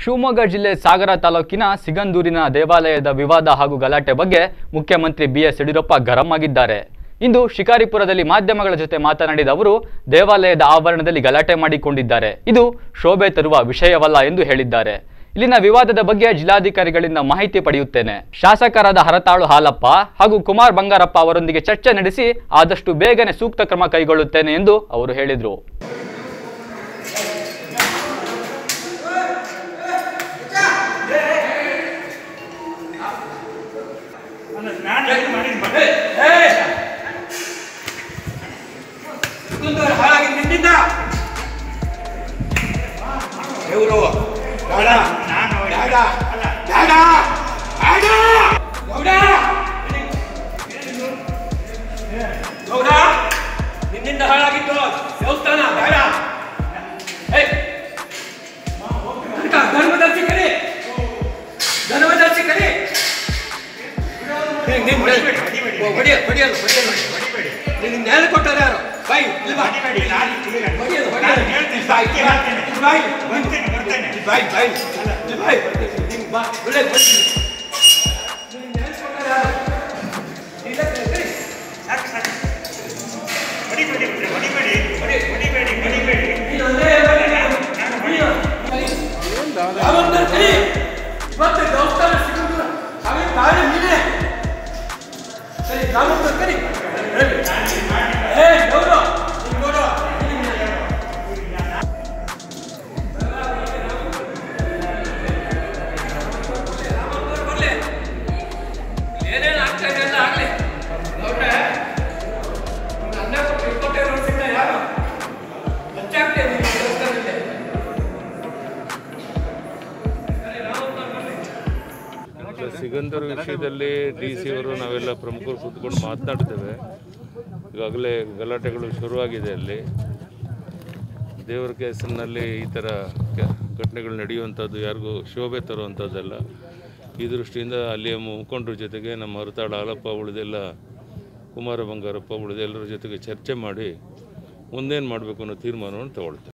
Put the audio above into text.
ಶಿವಮೊಗ್ಗ ಜಿಲ್ಲೆ ಸಾಗರ ತಾಲೂಕಿನ ಸಿಗಂದೂರಿನ ದೇವಾಲಯದ ವಿವಾದ ಹಾಗೂ ಗಲಾಟೆ ಬಗ್ಗೆ ಮುಖ್ಯಮಂತ್ರಿ ಬಿಎಸ್ ಯಡಿಯೂರಪ್ಪ ಗರಂ ಆಗಿದ್ದಾರೆ ಇಂದು ಶಿಕಾರಿಪುರದಲ್ಲಿ ಮಾಧ್ಯಮಗಳ ಜೊತೆ ಮಾತನಾಡಿದ ಅವರು ದೇವಾಲಯದ ಆವರಣದಲ್ಲಿ ಗಲಾಟೆ ಮಾಡಿಕೊಂಡಿದ್ದಾರೆ ಇದು ಶೋಭೆ ತರುವ ವಿಷಯವಲ್ಲ ಎಂದು ಹೇಳಿದ್ದಾರೆ ಇಲ್ಲಿನ ವಿವಾದದ ಬಗ್ಗೆ ಜಿಲ್ಲಾಧಿಕಾರಿಗಳಿಂದ ಮಾಹಿತಿ ಪಡೆಯುತ್ತೇನೆ ಶಾಸಕರಾದ ಹರತಾಳು ಹಾಲಪ್ಪ ಹಾಗೂ ಕುಮಾರ್ ಬಂಗಾರಪ್ಪ ಅವರೊಂದಿಗೆ ಚರ್ಚೆ ನಡೆಸಿ ಆದಷ್ಟು ಬೇಗನೆ ಸೂಕ್ತ ಕ್ರಮ ಕೈಗೊಳ್ಳುತ್ತೇನೆ ಎಂದು ಅವರು ಹೇಳಿದರು ಕುಂದೂರು ಹಾಳಾಗಿ ನಿಂತಿದ್ದ ಇವರು ಬೇಡ ಬೇಡ ಬೇಡ ಬೇಡ ಗೌಡ ಗೌಡ ನಿನ್ನಿಂದ ಹಾಳಾಗಿತ್ತು ದೇವಸ್ಥಾನ ಬೇಡ ಏಯ್! ಅಂತ ಧರ್ಮದರ್ಶಿ ಕರಿ ಧರ್ಮದರ್ಶಿ ಕರಿ ನೀನ್- ನೀನ್ ಹೊಡಿ- ಹೊಡಿಯೋದು ಹೊಡಿಯೋದು ಹೊಡಿಯೋದು ನಿನಗೆ ನ್ಯಾಯ ಕೊಟ್ಟರು ಯಾರು ಬೈ ಇಲ್ಲಿ ಬಾ. ಹೊಡಿಯೋದು ಹೊಡಿಯೋದು ಬಾಯ್ ಬಾಯ್ ಬಾಯ್ ಬಾಯ್ ಬಾಯ್ ನಿಮ್ಗೆ ಬಾ ಒಳ್ಳೆ ಬರ್ತೀನಿ ನಿನಗೆ ನ್ಯಾಯ ಕೊಟ್ಟರು ಯಾರು ಇಲ್ಲ ಕರಿ. ನೀನು ಒಂದೇ ಹೇಳ್ಬೇಡ. ನೀನು ಕರಿ. ಯಾವತ್ತೂ ಕರಿ. ಇವತ್ತು ದೇವಸ್ಥಾನ ಸಿಗುದಿಲ್ಲ ಹಾಗೆ ನಾಳೆ ನೀನೇ ಸರಿ ಗ್ರಾಮಸ್ಥರು ಕರಿ ಏ ಗೌರವ ನೀನು ಗೌರವ ಬರ್ಲಿ ಏನೇನು ಆಗ್ತಾ ಇದೆ ಎಲ್ಲ ಆಗ್ಲಿ ನೋಡ್ರೆ ನಿಮ್ಗೆ ಅನ್ನ ಕೊಟ್ಟು ಇಪ್ಪತ್ತೈದು ವರ್ಷದಿಂದ ಯಾರು ಹೆಚ್ಚಾಗ್ತದೆ ನಿಮ್ಮ ದೇವಸ್ಥಾನದಲ್ಲಿ ಸಿಗಂದೂರು ವಿಷಯದಲ್ಲಿ ಡಿ ಸಿ ಅವರು ನಾವೆಲ್ಲ ಪ್ರಮುಖರು ಕೂತ್ಕೊಂಡು ಮಾತನಾಡ್ತೇವೆ ಈಗಾಗಲೇ ಗಲಾಟೆಗಳು ಶುರುವಾಗಿದೆ ಅಲ್ಲಿ ದೇವರ ಹೆಸರಿನಲ್ಲಿ ಈ ಥರ ಕೆ- ಘಟನೆಗಳು ನಡೆಯುವಂಥದ್ದು ಯಾರಿಗೂ ಶೋಭೆ ತರುವಂಥದ್ದಲ್ಲ ಈ ದೃಷ್ಟಿಯಿಂದ ಅಲ್ಲಿಯ ಮುಖಂಡರ ಜೊತೆಗೆ ನಮ್ಮ ಹರತಾಳ ಹಾಲಪ್ಪ ಉಳಿದೆಲ್ಲ ಕುಮಾರ ಬಂಗಾರಪ್ಪ ಉಳಿದೆಲ್ಲರ ಜೊತೆಗೆ ಚರ್ಚೆ ಮಾಡಿ ಮುಂದೇನು ಮಾಡಬೇಕು ಅನ್ನೋ ತೀರ್ಮಾನವನ್ನು ತಗೊಳ್ತೇವೆ